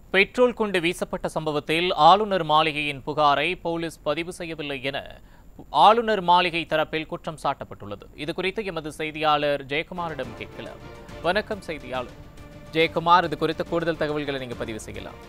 petrol குண்டு வீசப்பட்ட சம்பவத்தில் ஆளுநர் மாளிகையின் புகாரை போலீஸ் பதிவு செய்யவில்லை என ஆளுநர் மாளிகை தரப்பில் குற்றம் சாட்டப்பட்டுள்ளது இது குறித்து எமது செய்தியாளர் ஜெயக்குமாரிடம் கேட்கலாம் வணக்கம் செய்தியாளர் ஜெயக்குமார் இது குறித்த கூடுதல் தகவல்களை நீங்க பதிவு செய்யலாம்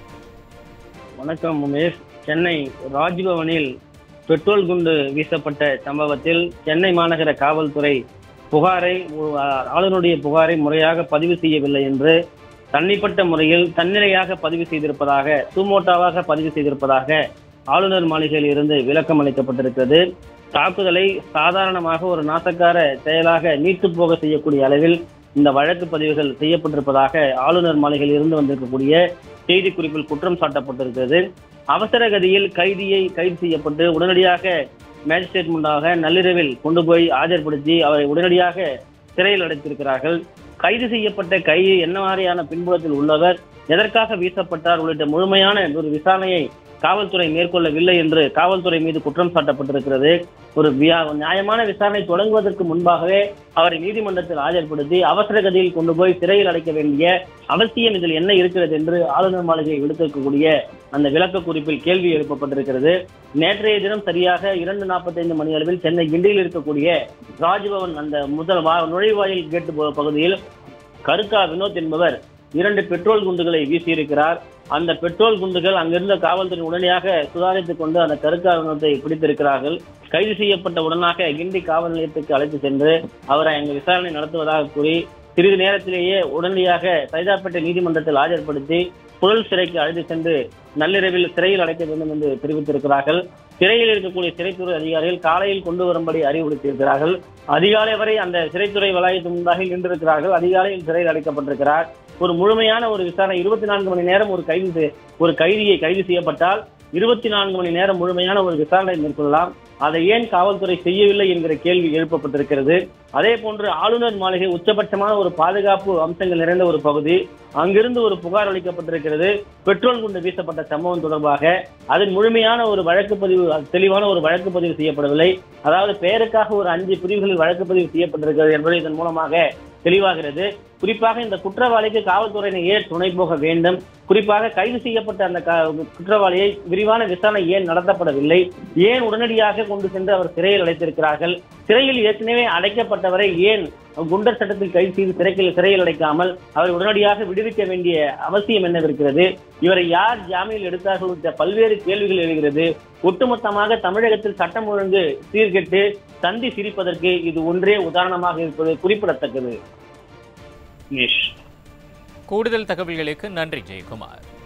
வணக்கம் உமேஷ் சென்னை ராஜ்பவனில் பெட்ரோல் குண்டு வீசப்பட்ட சம்பவத்தில் சென்னை மாநகர காவல்துறை புகாரை ஒரு, ஆ- ஆளுநருடைய புகாரை முறையாக பதிவு செய்யவில்லை என்று தனிப்பட்ட முறையில் தன்னிலையாக பதிவு செய்திருப்பதாக சுமோட்டாவாக பதிவு செய்திருப்பதாக ஆளுநர் மாளிகையில் இருந்து விளக்கம் அளிக்கப்பட்டிருக்கிறது தாக்குதலை சாதாரணமாக ஒரு நாசக்கார செயலாக நீட்டு போக செய்யக்கூடிய அளவில் இந்த வழக்கு பதிவுகள் செய்யப்பட்டிருப்பதாக ஆளுநர் மாளிகையில் இருந்து வந்திருக்கக்கூடிய செய்தி குறிப்பில் குற்றம் சாட்டப்பட்டிருக்கிறது அவசர கதியில் கைதியை கைது செய்யப்பட்டு உடனடியாக மேஜிஸ்ட்ரேட் முன்பாக நள்ளிரவில் கொண்டு போய் ஆஜர்படுத்தி அவரை உடனடியாக சிறையில் அடைத்திருக்கிறார்கள் கைது செய்யப்பட்ட கைதி என்ன மாதிரியான பின்புலத்தில் உள்ளவர் எதற்காக வீசப்பட்டார் உள்ளிட்ட முழுமையான ஒரு விசாரணையை காவல்துறை மேற்கொள்ளவில்லை என்று காவல்துறை மீது குற்றம் சாட்டப்பட்டிருக்கிறது ஒரு வியா- நியாயமான விசாரணை தொடங்குவதற்கு முன்பாகவே அவரை நீதிமன்றத்தில் ஆஜர்படுத்தி அவசர கதியில் கொண்டு போய் சிறையில் அடைக்க வேண்டிய அவசியம் இதில் என்ன இருக்கிறது என்று ஆளுநர் மாளிகை விடுத்திருக்கக்கூடிய அந்த விளக்க குறிப்பில் கேள்வி எழுப்பப்பட்டிருக்கிறது நேற்றைய தினம் சரியாக இரண்டு நாற்பத்தைந்து மணி அளவில் சென்னை கிண்டியில் இருக்கக்கூடிய ராஜ்பவன் அந்த முதல் வா- நுழைவாயில் கேட்டு போ- பகுதியில் கருக்கா வினோத் என்பவர் இரண்டு பெட்ரோல் குண்டுகளை வீசியிருக்கிறார் அந்த பெட்ரோல் குண்டுகள் அங்கிருந்த காவல்துறை உடனடியாக சுதாரித்துக் கொண்டு அந்த கருக்கா வினோத்தை பிடித்திருக்கிறார்கள் கைது செய்யப்பட்ட உடனாக கிண்டி காவல் நிலையத்துக்கு அழைத்து சென்று அவரை அங்கு விசாரணை நடத்துவதாக கூறி சிறிது நேரத்திலேயே உடனடியாக சைதாப்பேட்டை நீதிமன்றத்தில் ஆஜர்படுத்தி புழல் சிறைக்கு அழைத்து சென்று நள்ளிரவில் சிறையில் அடைக்க வேண்டும் என்று தெரிவித்திருக்கிறார்கள் சிறையில் இருக்கக்கூடிய சிறைத்துறை அதிகாரிகள் காலையில் கொண்டு வரும்படி அறிவுறுத்தியிருக்கிறார்கள் அதிகாலை வரை அந்த சிறைத்துறை வளாகத்தின் முன்பாக நின்றிருக்கிறார்கள் அதிகாலையில் சிறையில் அடைக்கப்பட்டிருக்கிறார் ஒரு முழுமையான ஒரு விசாரணை இருபத்தி நான்கு மணி நேரம் ஒரு கைது செய்- ஒரு கைதியை கைது செய்யப்பட்டால் இருபத்தி நான்கு மணி நேரம் முழுமையான ஒரு விசாரணை மேற்கொள்ளலாம் அதை ஏன் காவல்துறை செய்யவில்லை என்கிற கேள்வி எழுப்பப்பட்டிருக்கிறது அதே போன்று ஆளுநர் மாளிகை உச்சபட்சமான ஒரு பாதுகாப்பு அம்சங்கள் நிறைந்த ஒரு பகுதி அங்கிருந்து ஒரு புகார் அளிக்கப்பட்டிருக்கிறது பெட்ரோல் குண்டு வீசப்பட்ட சம்பவம் தொடர்பாக அதன் முழுமையான ஒரு வழக்கு பதிவு தெளிவான ஒரு வழக்கு பதிவு செய்யப்படவில்லை அதாவது பெயருக்காக ஒரு அஞ்சு பிரிவுகளில் வழக்கு பதிவு செய்யப்பட்டிருக்கிறது என்பது இதன் மூலமாக தெளிவாகிறது குறிப்பாக இந்த குற்றவாளிக்கு காவல்துறையினர் ஏன் துணை போக வேண்டும் குறிப்பாக கைது செய்யப்பட்ட அந்த க- குற்றவாளியை விரிவான விசாரணை ஏன் நடத்தப்படவில்லை ஏன் உடனடியாக கொண்டு சென்று அவர் சிறையில் அடைத்திருக்கிறார்கள் சிறையில் ஏற்கனவே அடைக்கப்பட்டவரை ஏன் குண்டர் சட்டத்தில் கைது செய்து சிறையில் சிறையில் அடைக்காமல் அவரை உடனடியாக விடுவிக்க வேண்டிய அவசியம் என்னவிருக்கிறது இவரை யார் ஜாமீனில் எடுத்தார்கள் உள்ளிட்ட பல்வேறு கேள்விகள் எழுகிறது ஒட்டுமொத்தமாக தமிழகத்தில் சட்டம் ஒழுங்கு சீர்கெட்டு தந்தி சிரிப்பதற்கு இது ஒன்றே உதாரணமாக இருப்பது குறிப்பிடத்தக்கது நிஷ் கூடுதல் தகவல்களுக்கு நன்றி ஜெயக்குமார்